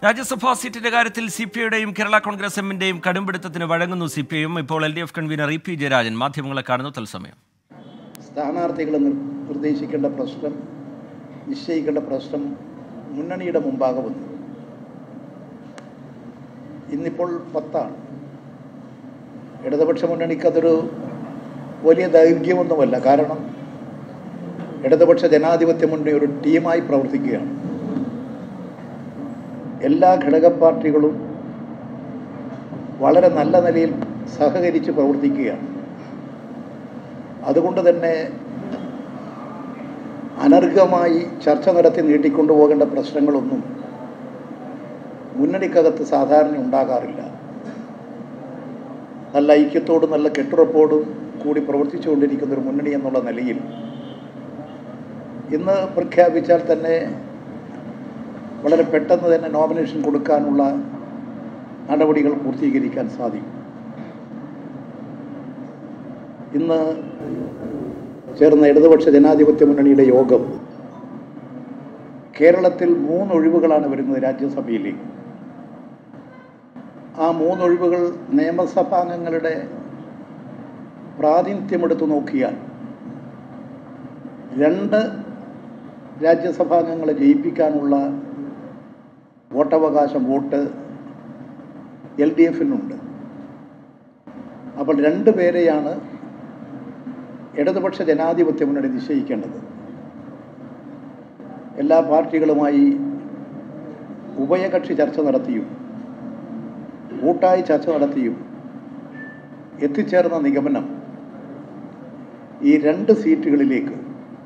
രാജ്യസഭാ സീറ്റിന്റെ കാര്യത്തിൽ C P ഐയുടെയും കേരള കോൺഗ്രസ് എമ്മിന്റെയും കടുംപിടുത്തത്തിന് വഴങ്ങുന്നു സി പി ഐയും ഇപ്പോൾ L D F convener E P Jayarajan മാധ്യമങ്ങളെ കാണുന്നു തത്സമയം സ്ഥാനാർത്ഥികളെ നിർ- നിർദ്ദേശിക്കേണ്ട പ്രശ്നം നിശ്ചയിക്കേണ്ട പ്രശ്നം മുന്നണിയുടെ മുമ്പാകെ വന്നു ഇന്നിപ്പോൾ പത്താണ് ഇടതുപക്ഷ മുന്നണിക്ക് അതൊരു വലിയ ദൈർഘ്യമൊന്നുമല്ല കാരണം ഇടതുപക്ഷ ജനാധിപത്യ മുന്നണി ഒരു ടീമായി പ്രവർത്തിക്കുകയാണ് എല്ലാ ഘടക പാർട്ടികളും വളരെ നല്ല നിലയിൽ സഹകരിച്ച് പ്രവർത്തിക്കുകയാണ് അതുകൊണ്ട് തന്നെ അനർഘമായി ചർച്ച നടത്തി നീട്ടിക്കൊണ്ടുപോകേണ്ട പ്രശ്നങ്ങളൊന്നും മുന്നണിക്കകത്ത് സാധാരണ ഉണ്ടാകാറില്ല നല്ല ഐക്യത്തോടും നല്ല കെട്ടുറപ്പോടും കൂടി പ്രവർത്തിച്ചുകൊണ്ടിരിക്കുന്ന ഒരു മുന്നണി എന്നുള്ള നിലയിൽ ഇന്ന് പ്രഖ്യാപിച്ചാൽ തന്നെ വളരെ പെട്ടെന്ന് തന്നെ നോമിനേഷൻ കൊടുക്കാനുള്ള നടപടികൾ പൂർത്തീകരിക്കാൻ സാധിക്കും ഇന്ന് ചേർന്ന ഇടതുപക്ഷ ജനാധിപത്യ മുന്നണിയുടെ യോഗം കേരളത്തിൽ മൂന്ന് ഒഴിവുകളാണ് വരുന്നത് രാജ്യസഭയിലേക്ക് ആ മൂന്ന് ഒഴിവുകൾ നിയമസഭാംഗങ്ങളുടെ പ്രാതിനിധ്യമെടുത്തു നോക്കിയാൽ രണ്ട് രാജ്യസഭാംഗങ്ങളെ ജയിപ്പിക്കാനുള്ള വോട്ടവകാശം വോട്ട് എൽ ഡി എഫിനുണ്ട് അപ്പോൾ രണ്ട് പേരെയാണ് ഇടതുപക്ഷ ജനാധിപത്യ മുന്നണി നിശ്ചയിക്കേണ്ടത് എല്ലാ പാർട്ടികളുമായി ഉഭയകക്ഷി ചർച്ച നടത്തിയും കൂട്ടായി ചർച്ച നടത്തിയും എത്തിച്ചേർന്ന നിഗമനം ഈ രണ്ട് സീറ്റുകളിലേക്ക്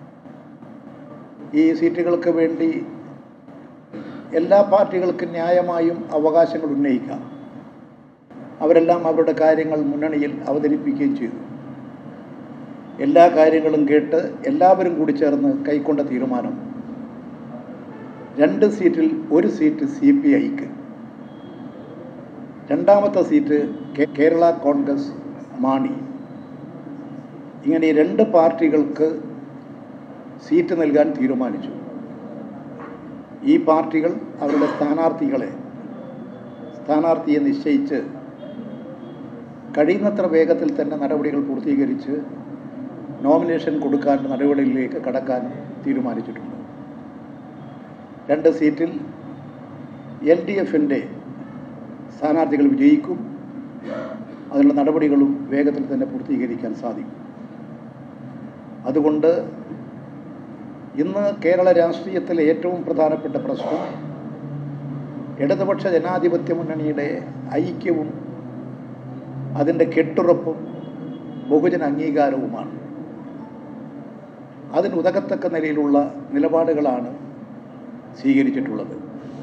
ഈ സീറ്റുകൾക്ക് വേണ്ടി എല്ലാ പാർട്ടികൾക്കും ന്യായമായും അവകാശങ്ങൾ ഉന്നയിക്കാം അവരെല്ലാം അവരുടെ കാര്യങ്ങൾ മുന്നണിയിൽ അവതരിപ്പിക്കുകയും ചെയ്തു എല്ലാ കാര്യങ്ങളും കേട്ട് എല്ലാവരും കൂടി ചേർന്ന് കൈക്കൊണ്ട തീരുമാനം രണ്ട് സീറ്റിൽ ഒരു സീറ്റ് സി പി ഐക്ക് രണ്ടാമത്തെ സീറ്റ് കേ- കേരള കോൺഗ്രസ് മാണി ഇങ്ങനെ ഈ രണ്ട് പാർട്ടികൾക്ക് സീറ്റ് നൽകാൻ തീരുമാനിച്ചു ഈ പാർട്ടികൾ അവരുടെ സ്ഥാനാർത്ഥികളെ സ്ഥാനാർത്ഥിയെ നിശ്ചയിച്ച് കഴിയുന്നത്ര വേഗത്തിൽ തന്നെ നടപടികൾ പൂർത്തീകരിച്ച് നോമിനേഷൻ കൊടുക്കാൻ നടപടികളിലേക്ക് കടക്കാൻ തീരുമാനിച്ചിട്ടുണ്ട് രണ്ട് സീറ്റിൽ എൽ ഡി എഫിൻ്റെ സ്ഥാനാർത്ഥികൾ വിജയിക്കും അതിനുള്ള നടപടികളും വേഗത്തിൽ തന്നെ പൂർത്തീകരിക്കാൻ സാധിക്കും അതുകൊണ്ട് ഇന്ന് കേരള രാഷ്ട്രീയത്തിലെ ഏറ്റവും പ്രധാനപ്പെട്ട പ്രശ്നം ഇടതുപക്ഷ ജനാധിപത്യ മുന്നണിയുടെ ഐക്യവും അതിൻ്റെ കെട്ടുറപ്പും ബഹുജന അംഗീകാരവുമാണ് അതിനുതകത്തക്ക നിലയിലുള്ള നിലപാടുകളാണ് സ്വീകരിച്ചിട്ടുള്ളത്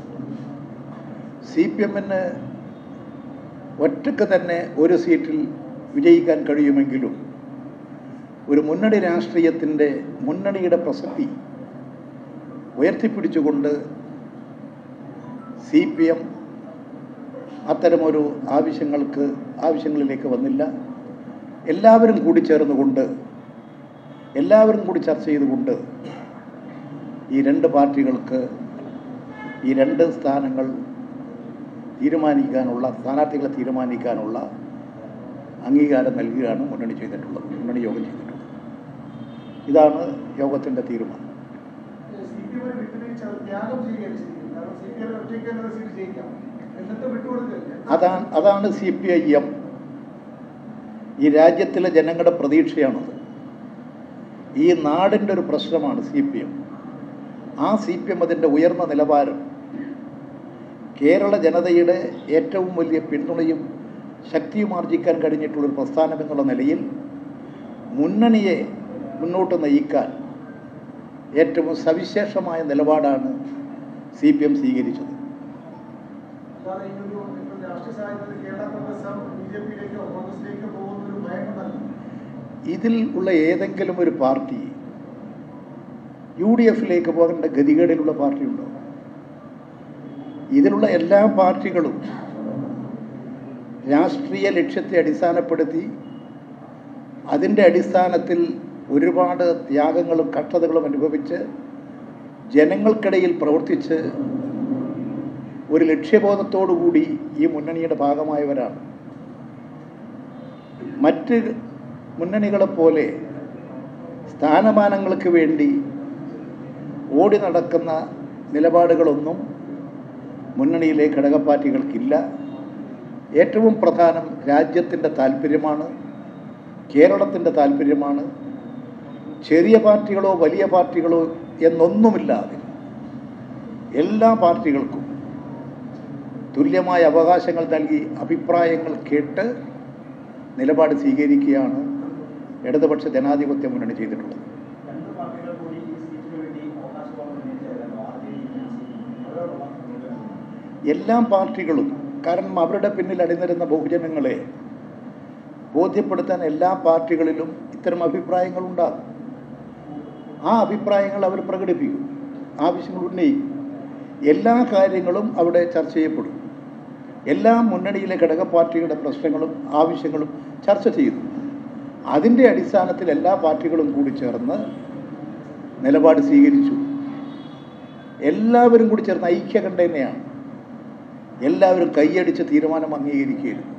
സി പി എമ്മിന് ഒറ്റക്ക് തന്നെ ഒരു സീറ്റിൽ വിജയിക്കാൻ കഴിയുമെങ്കിലും ഒരു മുന്നണി രാഷ്ട്രീയത്തിൻ്റെ മുന്നണിയുടെ പ്രസക്തി ഉയർത്തിപ്പിടിച്ചുകൊണ്ട് സി പി എം അത്തരമൊരു ആവശ്യങ്ങൾക്ക് ആവശ്യങ്ങളിലേക്ക് വന്നില്ല എല്ലാവരും കൂടി ചേർന്നുകൊണ്ട് എല്ലാവരും കൂടി ചർച്ച ചെയ്തുകൊണ്ട് ഈ രണ്ട് പാർട്ടികൾക്ക് ഈ രണ്ട് സ്ഥാനങ്ങൾ തീരുമാനിക്കാനുള്ള സ്ഥാനാർത്ഥികളെ തീരുമാനിക്കാനുള്ള അംഗീകാരം നൽകുകയാണ് മുന്നണി ചെയ്തിട്ടുള്ളത് മുന്നണി യോഗം ചെയ്തിട്ടുള്ളത് ഇതാണ് യോഗത്തിൻ്റെ തീരുമാനം സി പി എം വിട്ടുവീഴ്ച ത്യാഗം ചെയ്യുകയാണ് ചെയ്തിരിക്കുന്നത് കാരണം സി പി എം ഒറ്റയ്ക്ക് തന്നെ സീറ്റ് ജയിക്കാം എന്നിട്ട് വിട്ടുകൊടുക്കില്ല അതാണ് അതാണ് സി പി ഐ എം ഈ രാജ്യത്തിലെ ജനങ്ങളുടെ പ്രതീക്ഷയാണത് ഈ നാടിൻ്റെ ഒരു പ്രശ്നമാണ് സി പി എം ആ സി പി എം അതിൻ്റെ ഉയർന്ന നിലവാരം കേരള ജനതയുടെ ഏറ്റവും വലിയ പിന്തുണയും ശക്തിയും ആർജിക്കാൻ കഴിഞ്ഞിട്ടുള്ളൊരു പ്രസ്ഥാനം എന്നുള്ള നിലയിൽ മുന്നണിയെ മുന്നോട്ട് നയിക്കാൻ ഏറ്റവും സവിശേഷമായ നിലപാടാണ് സി പി എം സ്വീകരിച്ചത് അല്ലാതെ ഈ ഒരു ഇപ്പോൾ രാഷ്ട്രീയ സാഹചര്യത്തിൽ കേരള കോൺഗ്രസ് ബി ജെ പിയിലേക്കോ കോൺഗ്രസിലേക്കോ പോകുന്ന ഒരു ഭയമുണ്ടല്ലോ ഇതിൽ ഉള്ള ഏതെങ്കിലും ഒരു പാർട്ടി യു ഡി എഫിലേക്ക് പോകേണ്ട ഗതികേടിലുള്ള പാർട്ടിയുണ്ടോ ഇതിലുള്ള എല്ലാ പാർട്ടികളും രാഷ്ട്രീയ ലക്ഷ്യത്തെ അടിസ്ഥാനപ്പെടുത്തി അതിൻ്റെ അടിസ്ഥാനത്തിൽ ഒരുപാട് ത്യാഗങ്ങളും കഷ്ടതകളും അനുഭവിച്ച് ജനങ്ങൾക്കിടയിൽ പ്രവർത്തിച്ച് ഒരു ലക്ഷ്യബോധത്തോടു കൂടി ഈ മുന്നണിയുടെ ഭാഗമായവരാണ് മറ്റ് മുന്നണികളെപ്പോലെ സ്ഥാനമാനങ്ങൾക്ക് വേണ്ടി ഓടി നടക്കുന്ന നിലപാടുകളൊന്നും മുന്നണിയിലെ ഘടകപ്പാർട്ടികൾക്കില്ല ഏറ്റവും പ്രധാനം രാജ്യത്തിൻ്റെ താല്പര്യമാണ് കേരളത്തിൻ്റെ താല്പര്യമാണ് ചെറിയ പാർട്ടികളോ വലിയ പാർട്ടികളോ എന്നൊന്നുമില്ലാതെ എല്ലാ പാർട്ടികൾക്കും തുല്യമായ അവകാശങ്ങൾ നൽകി അഭിപ്രായങ്ങൾ കേട്ട് നിലപാട് സ്വീകരിക്കുകയാണ് ഇടതുപക്ഷ ജനാധിപത്യ മുന്നണി ചെയ്തിട്ടുള്ളത് രണ്ട് പാർട്ടികൾ കൂടി ഈ സീറ്റിന് വേണ്ടി അവകാശവാദം ഉന്നയിച്ചതല്ലോ ആർ ജെ ഡി അവരോടുള്ള സമീപനം എല്ലാ പാർട്ടികളും കാരണം അവരുടെ പിന്നിൽ അണിനിരുന്ന ബഹുജനങ്ങളെ ബോധ്യപ്പെടുത്താൻ എല്ലാ പാർട്ടികളിലും ഇത്തരം അഭിപ്രായങ്ങൾ ഉണ്ടാകും ആ അഭിപ്രായങ്ങൾ അവർ പ്രകടിപ്പിക്കും ആവശ്യങ്ങൾ ഉന്നയിക്കും എല്ലാ കാര്യങ്ങളും അവിടെ ചർച്ച ചെയ്യപ്പെടും എല്ലാ മുന്നണിയിലെ ഘടക പാർട്ടികളുടെ പ്രശ്നങ്ങളും ആവശ്യങ്ങളും ചർച്ച ചെയ്യുന്നു അതിൻ്റെ അടിസ്ഥാനത്തിൽ എല്ലാ പാർട്ടികളും കൂടി ചേർന്ന് നിലപാട് സ്വീകരിച്ചു എല്ലാവരും കൂടി ചേർന്ന് ഐക്യകണ്ഠ തന്നെയാണ് എല്ലാവരും കൈയടിച്ച് തീരുമാനം അംഗീകരിക്കുകയായിരുന്നു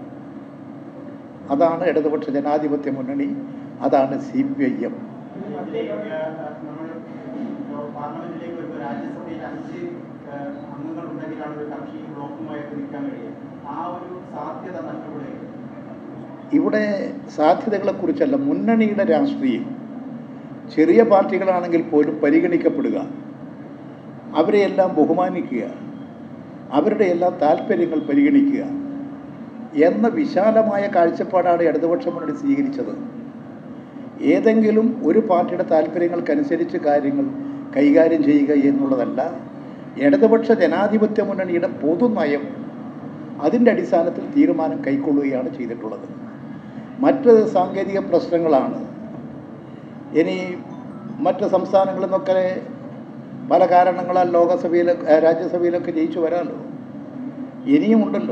അതാണ് ഇടതുപക്ഷ ജനാധിപത്യ മുന്നണി അതാണ് സി പി ഐ എം ഇതിലേക്ക് നമ്മൾ പാർലമെന്റിലേക്ക് വരുമ്പോൾ രാജ്യസഭയിൽ അഞ്ച് അംഗങ്ങൾ ഉണ്ടെങ്കിലാണ് ഒരു കക്ഷി ബ്ലോക്കുമായിട്ട് നിൽക്കാൻ കഴിയുക ആ ഒരു സാധ്യത നഷ്ടപ്പെടുകയാണ് ഇവിടെ സാധ്യതകളെക്കുറിച്ചല്ല മുന്നണിയുടെ രാഷ്ട്രീയം ചെറിയ പാർട്ടികളാണെങ്കിൽ പോലും പരിഗണിക്കപ്പെടുക അവരെയെല്ലാം ബഹുമാനിക്കുക അവരുടെ എല്ലാം താല്പര്യങ്ങൾ പരിഗണിക്കുക എന്ന വിശാലമായ കാഴ്ചപ്പാടാണ് ഇടതുപക്ഷ മുന്നണി സ്വീകരിച്ചത് ഏതെങ്കിലും ഒരു പാർട്ടിയുടെ താല്പര്യങ്ങൾക്കനുസരിച്ച് കാര്യങ്ങൾ കൈകാര്യം ചെയ്യുക എന്നുള്ളതല്ല ഇടതുപക്ഷ ജനാധിപത്യ മുന്നണിയുടെ പൊതുനയം അതിൻ്റെ അടിസ്ഥാനത്തിൽ തീരുമാനം കൈക്കൊള്ളുകയാണ് ചെയ്തിട്ടുള്ളത് മറ്റ് സാങ്കേതിക പ്രശ്നങ്ങളാണ് ഇനി മറ്റ് സംസ്ഥാനങ്ങളിൽ നിന്നൊക്കെ പല കാരണങ്ങളാൽ ലോകസഭയിൽ ഏഹ് രാജ്യസഭയിലൊക്കെ ജയിച്ചു വരാമല്ലോ ഇനിയും ഉണ്ടല്ലോ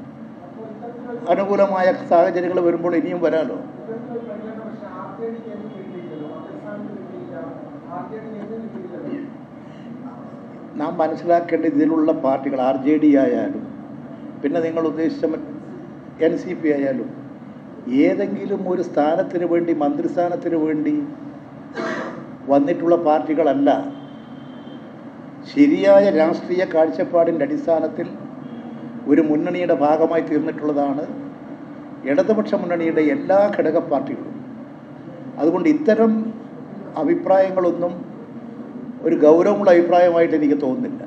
അനുകൂലമായ സാഹചര്യങ്ങൾ വരുമ്പോൾ ഇനിയും വരാമല്ലോ നാം മനസ്സിലാക്കേണ്ട ഇതിലുള്ള പാർട്ടികൾ ആർ ജെ ഡി ആയാലും പിന്നെ നിങ്ങൾ ഉദ്ദേശിച്ച എൻ സി പി ആയാലും ഏതെങ്കിലും ഒരു സ്ഥാനത്തിന് വേണ്ടി മന്ത്രിസ്ഥാനത്തിന് വേണ്ടി വന്നിട്ടുള്ള പാർട്ടികളല്ല ശരിയായ രാഷ്ട്രീയ കാഴ്ചപ്പാടിൻ്റെ അടിസ്ഥാനത്തിൽ ഒരു മുന്നണിയുടെ ഭാഗമായി തീർന്നിട്ടുള്ളതാണ് ഇടതുപക്ഷ മുന്നണിയുടെ എല്ലാ ഘടക പാർട്ടികളും അതുകൊണ്ട് ഇത്തരം അഭിപ്രായങ്ങളൊന്നും ഒരു ഗൗരവമുള്ള അഭിപ്രായമായിട്ട് എനിക്ക് തോന്നുന്നില്ല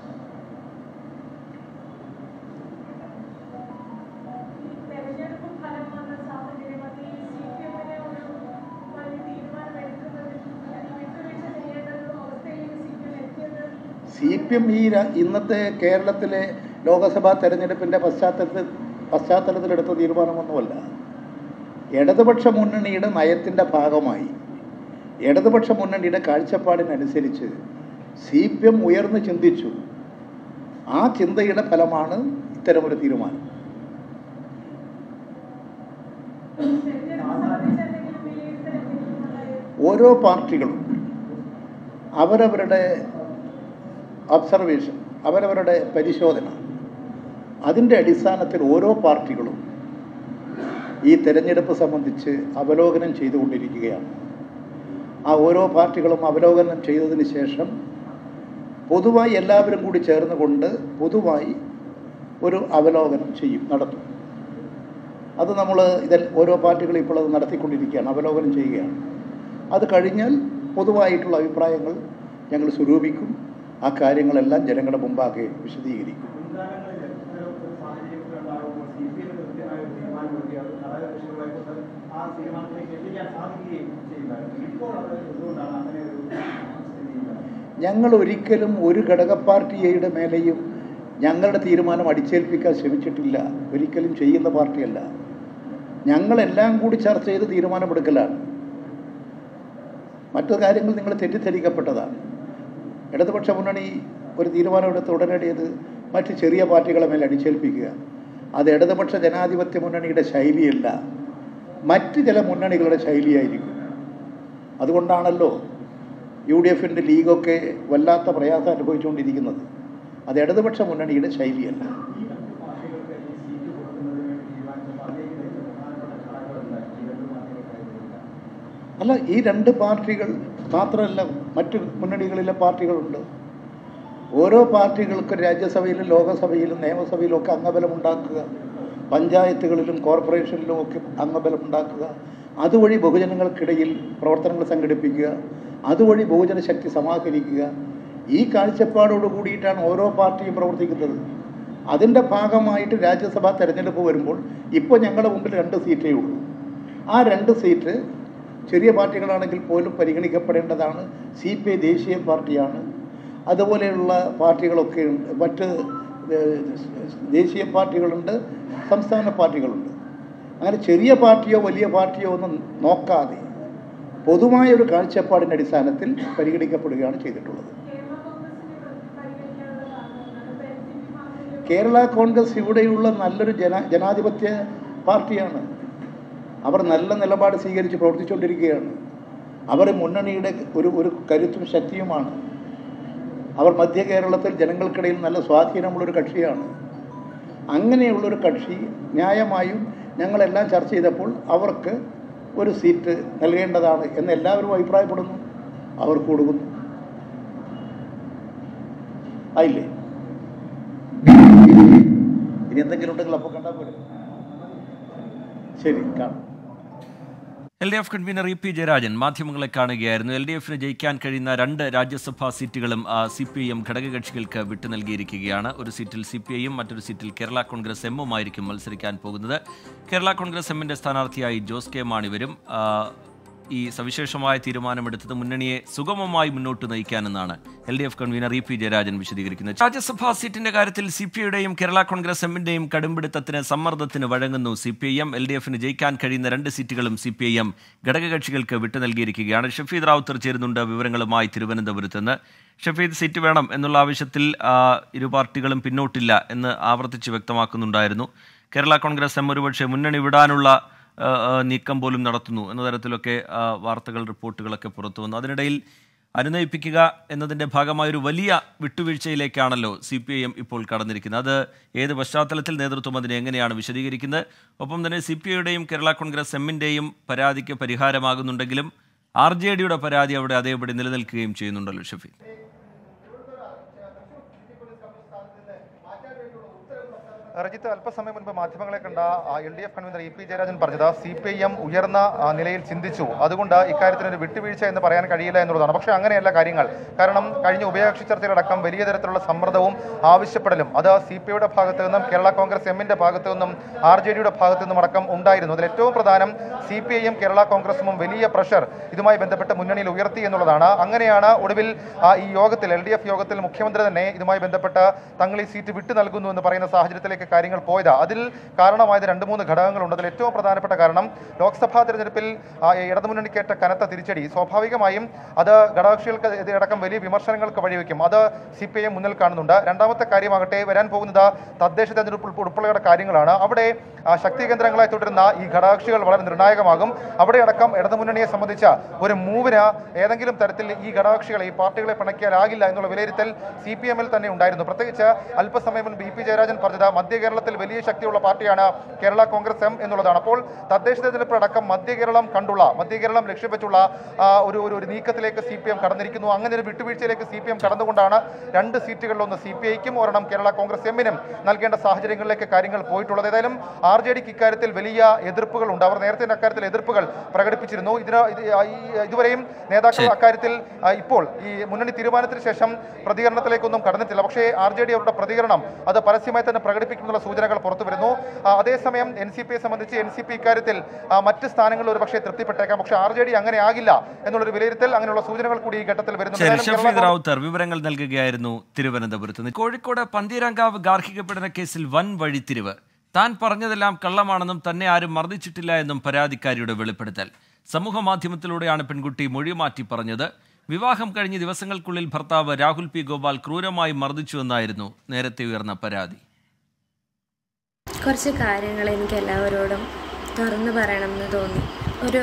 തെരഞ്ഞെടുപ്പ് ഫലം വന്ന സാഹചര്യത്തിൽ സിപിഎമ്മിനെ ഒരു വലിയ തീരുമാനം എടുക്കുന്നതിൽ അല്ലെങ്കിൽ വിട്ടുവീഴ്ച ചെയ്യേണ്ടതും അവസ്ഥയിൽ സിപിഎം എത്തിയത് സി പി എം ഈ ര- ഇന്നത്തെ കേരളത്തിലെ ലോക്സഭാ തെരഞ്ഞെടുപ്പിൻ്റെ പശ്ചാത്തലത്തിൽ പശ്ചാത്തലത്തിലെടുത്ത തീരുമാനമൊന്നുമല്ല ഇടതുപക്ഷ മുന്നണിയുടെ നയത്തിൻ്റെ ഭാഗമായി ഇടതുപക്ഷ മുന്നണിയുടെ കാഴ്ചപ്പാടിനനുസരിച്ച് സി പി എം ഉയർന്ന് ചിന്തിച്ചു ആ ചിന്തയുടെ ഫലമാണ് ഇത്തരമൊരു തീരുമാനം തെരഞ്ഞെടുപ്പ് സംബന്ധിച്ച് എന്തെങ്കിലും വിലയിരുത്തൽ എന്തെങ്കിലും ഉണ്ടായോ? ഓരോ പാർട്ടികളും അവരവരുടെ ഒബ്സർവേഷൻ അവരവരുടെ പരിശോധന അതിൻ്റെ അടിസ്ഥാനത്തിൽ ഓരോ പാർട്ടികളും ഈ തെരഞ്ഞെടുപ്പ് സംബന്ധിച്ച് അവലോകനം ചെയ്തുകൊണ്ടിരിക്കുകയാണ് ആ ഓരോ പാർട്ടികളും അവലോകനം ചെയ്തതിന് ശേഷം പൊതുവായി എല്ലാവരും കൂടി ചേർന്നുകൊണ്ട് പൊതുവായി ഒരു അവലോകനം ചെയ്യും നടത്തും അത് നമ്മൾ ഇതിൽ ഓരോ പാർട്ടികളും ഇപ്പോൾ അത് നടത്തിക്കൊണ്ടിരിക്കുകയാണ് അവലോകനം ചെയ്യുകയാണ് അത് കഴിഞ്ഞാൽ പൊതുവായിട്ടുള്ള അഭിപ്രായങ്ങൾ ഞങ്ങൾ സ്വരൂപിക്കും ആ കാര്യങ്ങളെല്ലാം ജനങ്ങളുടെ മുമ്പാകെ വിശദീകരിക്കും മുൻകാലങ്ങളിൽ ഇത്തരം ഒരു സാഹചര്യമൊക്കെ ഉണ്ടാകുമ്പോൾ സി പി എം കൃത്യമായ ഒരു തീരുമാനമെടുക്കുകയും അത് ഘടകകക്ഷികളെ കൊണ്ട് ആ തീരുമാനത്തിലേക്ക് എത്തിക്കാൻ സാധിക്കുകയും ചെയ്യുമായിരുന്നു ഇപ്പോൾ അത് എന്തുകൊണ്ടാണ് അങ്ങനെ ഒരു സ്ഥിതി ചെയ്യുന്നത് ഞങ്ങൾ ഒരിക്കലും ഒരു ഘടക പാർട്ടിയുടെ മേലെയും ഞങ്ങളുടെ തീരുമാനം അടിച്ചേൽപ്പിക്കാൻ ശ്രമിച്ചിട്ടില്ല ഒരിക്കലും ചെയ്യുന്ന പാർട്ടിയല്ല ഞങ്ങളെല്ലാം കൂടി ചർച്ച ചെയ്ത് തീരുമാനമെടുക്കലാണ് മറ്റു കാര്യങ്ങൾ നിങ്ങൾ തെറ്റിദ്ധരിക്കപ്പെട്ടതാണ് ഇടതുപക്ഷ മുന്നണി ഒരു തീരുമാനമെടുത്ത് ഉടനടി അത് മറ്റ് ചെറിയ പാർട്ടികളെ മേൽ അടിച്ചേൽപ്പിക്കുക അത് ഇടതുപക്ഷ ജനാധിപത്യ മുന്നണിയുടെ ശൈലിയല്ല മറ്റ് ചില മുന്നണികളുടെ ശൈലിയായിരിക്കും അതുകൊണ്ടാണല്ലോ യു ഡി എഫിൻ്റെ ലീഗൊക്കെ വല്ലാത്ത പ്രയാസം അനുഭവിച്ചുകൊണ്ടിരിക്കുന്നത് അത് ഇടതുപക്ഷ മുന്നണിയുടെ ശൈലിയല്ല ഈ രണ്ട് പാർട്ടികൾക്ക് ഈ സീറ്റ് കൊടുക്കുന്നതിന് വേണ്ടി തീരുമാനിച്ചപ്പോൾ അതിലേക്ക് നയിച്ച പ്രധാനപ്പെട്ട ഘടകങ്ങളുണ്ട് ഈ രണ്ട് പാർട്ടികൾക്കായിരുന്നില്ല അല്ല ഈ രണ്ട് പാർട്ടികൾ മാത്രമല്ല മറ്റ് മുന്നണികളിലെ പാർട്ടികളുണ്ട് ഓരോ പാർട്ടികൾക്കും രാജ്യസഭയിലും ലോകസഭയിലും നിയമസഭയിലും ഒക്കെ അംഗബലം ഉണ്ടാക്കുക പഞ്ചായത്തുകളിലും കോർപ്പറേഷനിലും ഒക്കെ അംഗബലം ഉണ്ടാക്കുക അതുവഴി ബഹുജനങ്ങൾക്കിടയിൽ പ്രവർത്തനങ്ങൾ സംഘടിപ്പിക്കുക അതുവഴി ബഹുജന ശക്തി സമാഹരിക്കുക ഈ കാഴ്ചപ്പാടോട് കൂടിയിട്ടാണ് ഓരോ പാർട്ടിയും പ്രവർത്തിക്കുന്നത് അതിൻ്റെ ഭാഗമായിട്ട് രാജ്യസഭാ തെരഞ്ഞെടുപ്പ് വരുമ്പോൾ ഇപ്പോൾ ഞങ്ങളുടെ മുമ്പിൽ രണ്ട് സീറ്റേ ഉള്ളൂ ആ രണ്ട് സീറ്റ് ചെറിയ പാർട്ടികളാണെങ്കിൽ പോലും പരിഗണിക്കപ്പെടേണ്ടതാണ് സി പി ഐ ദേശീയ പാർട്ടിയാണ് അതുപോലെയുള്ള പാർട്ടികളൊക്കെ ഉണ്ട് മറ്റ് ഏഹ്, ദേശീയ പാർട്ടികളുണ്ട് സംസ്ഥാന പാർട്ടികളുണ്ട് അങ്ങനെ ചെറിയ പാർട്ടിയോ വലിയ പാർട്ടിയോ ഒന്നും നോക്കാതെ പൊതുവായ ഒരു കാഴ്ചപ്പാടിൻ്റെ അടിസ്ഥാനത്തിൽ പരിഗണിക്കപ്പെടുകയാണ് ചെയ്തിട്ടുള്ളത് കേരള കോൺഗ്രസിനെ പരിഗണിക്കാനുള്ള കാരണമാണ് ഇപ്പൊ എൻ സി പി മാത്രമേ കേരള കോൺഗ്രസ് ഇവിടെയുള്ള നല്ലൊരു ജന ജനാധിപത്യ പാർട്ടിയാണ് അവർ നല്ല നിലപാട് സ്വീകരിച്ച് പ്രവർത്തിച്ചുകൊണ്ടിരിക്കുകയാണ് അവർ മുന്നണിയുടെ ഒരു ഒരു കരുത്തും ശക്തിയുമാണ് അവർ മധ്യ കേരളത്തിൽ ജനങ്ങൾക്കിടയിൽ നല്ല സ്വാധീനമുള്ളൊരു കക്ഷിയാണ് അങ്ങനെയുള്ളൊരു കക്ഷി ന്യായമായും ഞങ്ങളെല്ലാം ചർച്ച ചെയ്തപ്പോൾ അവർക്ക് ഒരു സീറ്റ് നൽകേണ്ടതാണ് എന്ന് എല്ലാവരും അഭിപ്രായപ്പെടുന്നു അവർക്ക് കൊടുക്കുന്നു ആയില്ലേ ഇനി എന്തെങ്കിലും ഉണ്ടെങ്കിൽ അപ്പോൾ കണ്ടാൽ പോരെ ശരി കാണാം L D F convener E P Jayarajan മാധ്യമങ്ങളെ കാണുകയായിരുന്നു എൽ ഡി എഫിന് ജയിക്കാൻ കഴിയുന്ന രണ്ട് രാജ്യസഭാ സീറ്റുകളും സി പി ഐ എം ഘടകകക്ഷികൾക്ക് വിട്ടു നൽകിയിരിക്കുകയാണ് ഒരു സീറ്റിൽ സി പി ഐയും മറ്റൊരു സീറ്റിൽ കേരള കോൺഗ്രസ് എമ്മുമായിരിക്കും മത്സരിക്കാൻ പോകുന്നത് കേരള കോൺഗ്രസ് എമ്മിന്റെ സ്ഥാനാർത്ഥിയായി ജോസ് കെ മാണി വരും ആ, ഈ സവിശേഷമായ തീരുമാനമെടുത്തത് മുന്നണിയെ സുഗമമായി മുന്നോട്ട് നയിക്കാനെന്നാണ് L D F convener E P Jayarajan വിശദീകരിക്കുന്നത് രാജ്യസഭാ സീറ്റിന്റെ കാര്യത്തിൽ സി പി ഐയുടെയും കേരള കോൺഗ്രസ് എമ്മിന്റെയും കടുംപിടുത്തത്തിന് സമ്മർദ്ദത്തിന് വഴങ്ങുന്നു C P I M L D എഫിന് ജയിക്കാൻ കഴിയുന്ന രണ്ട് സീറ്റുകളും സി പി ഐ എം ഘടകകക്ഷികൾക്ക് വിട്ടു നൽകിയിരിക്കുകയാണ് ഷഫീദ് റാവുത്തർ ചേരുന്നുണ്ട് വിവരങ്ങളുമായി തിരുവനന്തപുരത്ത് നിന്ന് ഷഫീദ് സീറ്റ് വേണം എന്നുള്ള ആവശ്യത്തിൽ ആ, ഇരു പാർട്ടികളും പിന്നോട്ടില്ല എന്ന് ആവർത്തിച്ച് വ്യക്തമാക്കുന്നുണ്ടായിരുന്നു കേരള കോൺഗ്രസ് എം ഒരുപക്ഷെ മുന്നണി വിടാനുള്ള ആ, ആ, നീക്കം പോലും നടത്തുന്നു എന്ന തരത്തിലൊക്കെ ആ, വാർത്തകൾ റിപ്പോർട്ടുകളൊക്കെ പുറത്തു വന്നു അതിനിടയിൽ അനുനയിപ്പിക്കുക എന്നതിൻ്റെ ഭാഗമായ ഒരു വലിയ വിട്ടുവീഴ്ചയിലേക്കാണല്ലോ സി പി ഐ എം ഇപ്പോൾ കടന്നിരിക്കുന്നത് അത് ഏത് പശ്ചാത്തലത്തിൽ നേതൃത്വം അതിനെ എങ്ങനെയാണ് വിശദീകരിക്കുന്നത് ഒപ്പം തന്നെ സി പി ഐയുടെയും കേരള കോൺഗ്രസ് എമ്മിൻ്റെയും പരാതിക്ക് പരിഹാരമാകുന്നുണ്ടെങ്കിലും ആർ ജെ ഡിയുടെ പരാതി അവിടെ അതേപടി നിലനിൽക്കുകയും ചെയ്യുന്നുണ്ടല്ലോ ഷഫീ റജിത്ത് അല്പസമയം മുൻപ് മാധ്യമങ്ങളെ കണ്ട L D F convener E P Jayarajan പറഞ്ഞത് സി പി ഐ എം ഉയർന്ന ആ, നിലയിൽ ചിന്തിച്ചു അതുകൊണ്ട് ഇക്കാര്യത്തിന് ഒരു വിട്ടുവീഴ്ച എന്ന് പറയാൻ കഴിയില്ല എന്നുള്ളതാണ് പക്ഷേ അങ്ങനെയല്ല കാര്യങ്ങൾ കാരണം കഴിഞ്ഞ ഉഭയകക്ഷി ചർച്ചകളടക്കം വലിയ തരത്തിലുള്ള സമ്മർദ്ദവും ആവശ്യപ്പെടലും അത് സി പി ഐയുടെ ഭാഗത്തു നിന്നും കേരള കോൺഗ്രസ് എമ്മിന്റെ ഭാഗത്തു നിന്നും ആർ ജെ ഡിയുടെ ഭാഗത്തു നിന്നും അടക്കം ഉണ്ടായിരുന്നു അതിൽ ഏറ്റവും പ്രധാനം സി പി ഐയും കേരള കോൺഗ്രസും വലിയ പ്രഷർ ഇതുമായി ബന്ധപ്പെട്ട് മുന്നണിയിൽ ഉയർത്തി എന്നുള്ളതാണ് അങ്ങനെയാണ് ഒടുവിൽ ആ, ഈ യോഗത്തിൽ എൽ ഡി എഫ് യോഗത്തിൽ മുഖ്യമന്ത്രി തന്നെ ഇതുമായി ബന്ധപ്പെട്ട് തങ്ങൾ ഈ സീറ്റ് വിട്ടു നൽകുന്നു എന്ന് പറയുന്ന സാഹചര്യത്തിലേക്ക് കാര്യങ്ങൾ പോയത് അതിൽ കാരണമായത് രണ്ട് മൂന്ന് ഘടകങ്ങളുണ്ട് അതിൽ ഏറ്റവും പ്രധാനപ്പെട്ട കാരണം ലോക്സഭാ തെരഞ്ഞെടുപ്പിൽ ആ, ഇടതുമുന്നണിക്കേറ്റ കനത്ത തിരിച്ചടി സ്വാഭാവികമായും അത് ഘടകകക്ഷികൾക്ക് ഇത് അടക്കം വലിയ വിമർശനങ്ങൾക്ക് വഴിവെക്കും അത് സി പി ഐ മുന്നിൽ കാണുന്നുണ്ട് രണ്ടാമത്തെ കാര്യമാകട്ടെ വരാൻ പോകുന്നത് തദ്ദേശ തെരഞ്ഞെടുപ്പ് ഉൾപ്പെ- ഉൾപ്പെടെയുള്ള കാര്യങ്ങളാണ് അവിടെ ആ, ശക്തി കേന്ദ്രങ്ങളായി തുടരുന്ന ഈ ഘടകകക്ഷികൾ വളരെ നിർണായകമാകും അവിടെ അടക്കം ഇടതുമുന്നണിയെ സംബന്ധിച്ച ഒരു മൂവിന് ഏതെങ്കിലും തരത്തിൽ ഈ ഘടകകക്ഷികളെ ഈ പാർട്ടികളെ പിണക്കിയാലാകില്ല എന്നുള്ള വിലയിരുത്തൽ സി പി എമ്മിൽ തന്നെ ഉണ്ടായിരുന്നു പ്രത്യേകിച്ച് അല്പസമയം മുൻപ് ബി പി ജയരാജൻ പറഞ്ഞത് മധ്യ കേരളത്തിൽ വലിയ ശക്തിയുള്ള പാർട്ടിയാണ് കേരള കോൺഗ്രസ് എം എന്നുള്ളതാണ് അപ്പോൾ തദ്ദേശ തെരഞ്ഞെടുപ്പ് അടക്കം മധ്യ കേരളം കണ്ടുള്ള മധ്യ കേരളം ലക്ഷ്യം വെച്ചുള്ള ആ, ഒരു ഒരു ഒരു നീക്കത്തിലേക്ക് സി പി എം കടന്നിരിക്കുന്നു അങ്ങനെ ഒരു വിട്ടുവീഴ്ചയിലേക്ക് സി പി എം കടന്നുകൊണ്ടാണ് രണ്ട് സീറ്റുകളിലൊന്ന് സി പി ഐക്കും ഒരെണ്ണം കേരള കോൺഗ്രസ് എമ്മിനും നൽകേണ്ട സാഹചര്യങ്ങളിലേക്ക് കാര്യങ്ങൾ പോയിട്ടുള്ളത് ഏതായാലും ആർ ജെ ഡിക്ക് ഇക്കാര്യത്തിൽ വലിയ എതിർപ്പുകളുണ്ട് അവർ നേരത്തെ തന്നെ അക്കാര്യത്തിൽ എതിർപ്പുകൾ പ്രകടിപ്പിച്ചിരുന്നു ഇതിന് ഇത് ഈ- ഇതുവരെയും നേതാക്കൾ അക്കാര്യത്തിൽ ആ, ഇപ്പോൾ ഈ മുന്നണി തീരുമാനത്തിന് ശേഷം പ്രതികരണത്തിലേക്കൊന്നും കടന്നിട്ടില്ല പക്ഷേ ആർ ജെ ഡി അവരുടെ പ്രതികരണം അത് പരസ്യമായി തന്നെ പ്രകടിപ്പിക്കുന്നുള്ള സൂചനകൾ പുറത്തു വരുന്നു ആ, അതേസമയം എൻ സി പിയെ സംബന്ധിച്ച് എൻ സി പി ഇക്കാര്യത്തിൽ ആ, മറ്റ് സ്ഥാനങ്ങളിൽ ഒരു പക്ഷേ തൃപ്തിപ്പെട്ടേക്കാം പക്ഷേ ആർ ജെ ഡി അങ്ങനെ ആകില്ല എന്നുള്ളൊരു വിലയിരുത്തൽ അങ്ങനെയുള്ള സൂചനകൾ കൂടി ഈ ഘട്ടത്തിൽ വരുന്നു ശരി ഏതായാലും ഷഫീദ് കേരള റാവുത്തർ വിവരങ്ങൾ നൽകുകയായിരുന്നു തിരുവനന്തപുരത്ത് നിന്ന് കോഴിക്കോട് പന്തീരങ്കാവ് ഗാർഹിക പീഡന കേസിൽ വൻ വഴിത്തിരിവ് താൻ പറഞ്ഞതെല്ലാം കള്ളമാണെന്നും തന്നെ ആരും മർദ്ദിച്ചിട്ടില്ല എന്നും പരാതിക്കാരിയുടെ വെളിപ്പെടുത്തൽ സമൂഹ മാധ്യമത്തിലൂടെയാണ് പെൺകുട്ടി മൊഴി മാറ്റി പറഞ്ഞത് വിവാഹം കഴിഞ്ഞ ദിവസങ്ങൾക്കുള്ളിൽ ഭർത്താവ് രാഹുൽ പി ഗോപാൽ ക്രൂരമായി മർദ്ദിച്ചുവെന്നായിരുന്നു നേരത്തെ ഉയർന്ന പരാതി കുറച്ച് കാര്യങ്ങൾ എനിക്ക് എല്ലാവരോടും തുറന്നു പറയണമെന്ന് തോന്നി ഒരു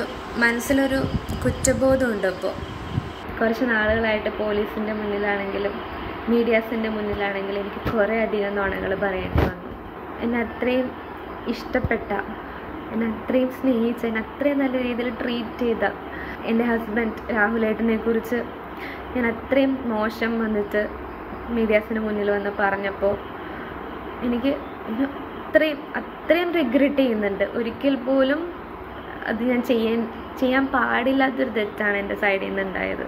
മനസ്സിലൊരു കുറ്റബോധമുണ്ട് ഇപ്പോൾ കുറച്ച് നാളുകളായിട്ട് പോലീസിൻ്റെ മുന്നിലാണെങ്കിലും മീഡിയാസിൻ്റെ മുന്നിലാണെങ്കിൽ എനിക്ക് കുറേ അധികം നുണകൾ പറയേണ്ടി വന്നു എന്നെ അത്രയും ഇഷ്ടപ്പെട്ട എന്നെ അത്രയും സ്നേഹിച്ച എന്നെ അത്രയും നല്ല രീതിയിൽ ട്രീറ്റ് ചെയ്ത എൻ്റെ ഹസ്ബൻഡ് രാഹുലേട്ടനെ കുറിച്ച് ഞാൻ അത്രയും മോശം വന്നിട്ട് മീഡിയാസിന് മുന്നിൽ വന്ന് പറഞ്ഞപ്പോൾ എനിക്ക് ഞാൻ അത്രയും അത്രയും റിഗ്രറ്റ് ചെയ്യുന്നുണ്ട് ഒരിക്കൽ പോലും അത് ഞാൻ ചെയ്യാൻ ചെയ്യാൻ പാടില്ലാത്തൊരു തെറ്റാണ് എൻ്റെ സൈഡിൽ നിന്ന് ഉണ്ടായത്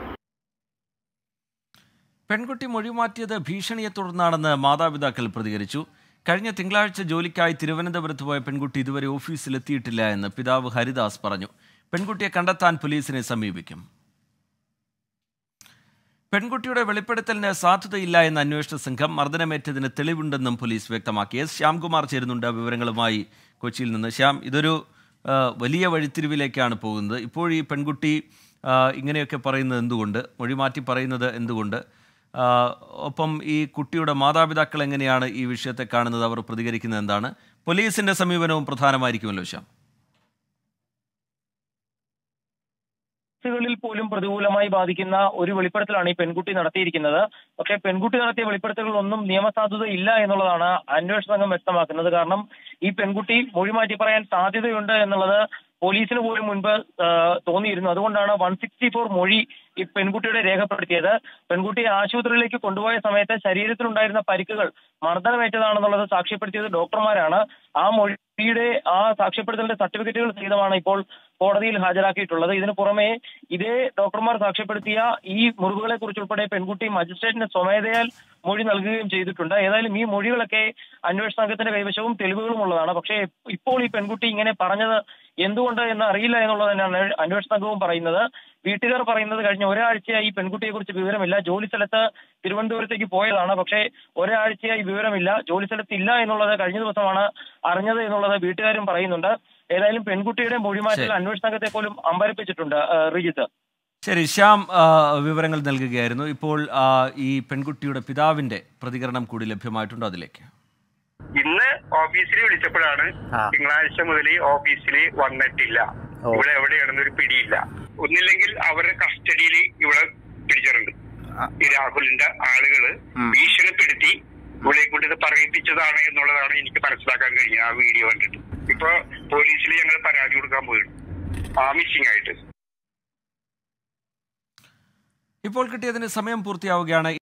പെൺകുട്ടി മൊഴിമാറ്റിയത് ഭീഷണിയെ തുടർന്നാണെന്ന് മാതാപിതാക്കൾ പ്രതികരിച്ചു കഴിഞ്ഞ തിങ്കളാഴ്ച ജോലിക്കായി തിരുവനന്തപുരത്ത് പോയ പെൺകുട്ടി ഇതുവരെ ഓഫീസിലെത്തിയിട്ടില്ല എന്ന് പിതാവ് ഹരിദാസ് പറഞ്ഞു പെൺകുട്ടിയെ കണ്ടെത്താൻ പോലീസിനെ സമീപിക്കും പെൺകുട്ടിയുടെ വെളിപ്പെടുത്തലിന് സാധ്യതയില്ല എന്ന അന്വേഷണ സംഘം മർദ്ദനമേറ്റതിന് തെളിവുണ്ടെന്നും പോലീസ് വ്യക്തമാക്കി എസ് ശ്യാംകുമാർ ചേരുന്നുണ്ട് വിവരങ്ങളുമായി കൊച്ചിയിൽ നിന്ന് ശ്യാം ഇതൊരു ആ, വലിയ വഴിത്തിരിവിലേക്കാണ് പോകുന്നത് ഇപ്പോൾ ഈ പെൺകുട്ടി ആ, ഇങ്ങനെയൊക്കെ പറയുന്നത് എന്തുകൊണ്ട് മൊഴിമാറ്റി പറയുന്നത് എന്തുകൊണ്ട് ആ, ഒപ്പം ഈ കുട്ടിയുടെ മാതാപിതാക്കൾ എങ്ങനെയാണ് ഈ വിഷയത്തെ കാണുന്നത് അവർ പ്രതികരിക്കുന്നത് എന്താണ് പോലീസിന്റെ സമീപനവും പ്രധാനമായിരിക്കുമല്ലോ ശ്യാം കേസുകളിൽ പോലും പ്രതികൂലമായി ബാധിക്കുന്ന ഒരു വെളിപ്പെടുത്തലാണ് ഈ പെൺകുട്ടി നടത്തിയിരിക്കുന്നത് പക്ഷേ പെൺകുട്ടി നടത്തിയ വെളിപ്പെടുത്തലുകളൊന്നും നിയമസാധുത ഇല്ല എന്നുള്ളതാണ് അന്വേഷണ സംഘം വ്യക്തമാക്കുന്നത് കാരണം ഈ പെൺകുട്ടി മൊഴി മാറ്റി പറയാൻ സാധ്യതയുണ്ട് എന്നുള്ളത് പോലീസിന് പോലും മുൻപ് ആ, തോന്നിയിരുന്നു അതുകൊണ്ടാണ് വൺ സിക്സ്റ്റി ഫോർ മൊഴി ഈ പെൺകുട്ടിയുടെ രേഖപ്പെടുത്തിയത് പെൺകുട്ടിയെ ആശുപത്രിയിലേക്ക് കൊണ്ടുപോയ സമയത്ത് ശരീരത്തിലുണ്ടായിരുന്ന പരിക്കുകൾ മർദ്ദനമേറ്റതാണെന്നുള്ളത് സാക്ഷ്യപ്പെടുത്തിയത് ഡോക്ടർമാരാണ് ആ മൊഴിയുടെ ആ സാക്ഷ്യപ്പെടുത്തലിന്റെ സർട്ടിഫിക്കറ്റുകൾ സഹിതമാണ് ഇപ്പോൾ കോടതിയിൽ ഹാജരാക്കിയിട്ടുള്ളത് ഇതിനു പുറമെ ഇതേ ഡോക്ടർമാർ സാക്ഷ്യപ്പെടുത്തിയ ഈ മുറിവുകളെ കുറിച്ചുൾപ്പെടെ പെൺകുട്ടി മജിസ്ട്രേറ്റിന് സ്വമേധയാൽ മൊഴി നൽകുകയും ചെയ്തിട്ടുണ്ട് ഏതായാലും ഈ മൊഴികളൊക്കെ അന്വേഷണ സംഘത്തിന്റെ കൈവശവും തെളിവുകളും ഉള്ളതാണ് പക്ഷേ ഇപ്പോൾ ഈ പെൺകുട്ടി ഇങ്ങനെ പറഞ്ഞത് എന്തുകൊണ്ട് എന്ന് അറിയില്ല എന്നുള്ളത് തന്നെയാണ് അന്വേഷണ സംഘവും പറയുന്നത് വീട്ടുകാർ പറയുന്നത് കഴിഞ്ഞ ഒരാഴ്ചയായി ഈ പെൺകുട്ടിയെ കുറിച്ച് വിവരമില്ല ജോലി സ്ഥലത്ത് തിരുവനന്തപുരത്തേക്ക് പോയതാണ് പക്ഷേ ഒരാഴ്ചയായി വിവരമില്ല ജോലി സ്ഥലത്ത് ഇല്ല എന്നുള്ളത് കഴിഞ്ഞ ദിവസമാണ് അറിഞ്ഞത് എന്നുള്ളത് വീട്ടുകാരും പറയുന്നുണ്ട് ഏതായാലും പെൺകുട്ടിയുടെ മൊഴിമാറ്റൽ ശരി. അന്വേഷണ സംഘത്തെ പോലും അമ്പരപ്പിച്ചിട്ടുണ്ട് ആ, റിജിത്ത് ശരി ശ്യാം ആ, വിവരങ്ങൾ നൽകുകയായിരുന്നു ഇപ്പോൾ ആ, ഈ പെൺകുട്ടിയുടെ പിതാവിന്റെ പ്രതികരണം കൂടി ലഭ്യമായിട്ടുണ്ട് അതിലേക്ക് ഇന്ന് ഓഫീസിൽ വിളിച്ചപ്പോഴാണ് തിങ്കളാഴ്ച മുതൽ ഓഫീസിൽ വന്നിട്ടില്ല ഇവിടെ എവിടെയാണെന്നൊരു പിടിയില്ല ഒന്നില്ലെങ്കിൽ അവരുടെ കസ്റ്റഡിയിൽ ഇവിടെ പിടിച്ചിട്ടുണ്ട് ഈ രാഹുലിന്റെ ആളുകള് ഭീഷണിപ്പെടുത്തി ഇവിടെ കൊണ്ട് ഇത് പറയിപ്പിച്ചതാണ് എന്നുള്ളതാണ് എനിക്ക് മനസ്സിലാക്കാൻ കഴിഞ്ഞത് ആ വീഡിയോ കണ്ടിട്ട് ഇപ്പൊ പോലീസിൽ ഞങ്ങൾ പരാതി കൊടുക്കാൻ പോയിട്ടുണ്ട് ആ മിസ്സിംഗ് ആയിട്ട് ഇപ്പോൾ കിട്ടിയതിന് സമയം പൂർത്തിയാവുകയാണ്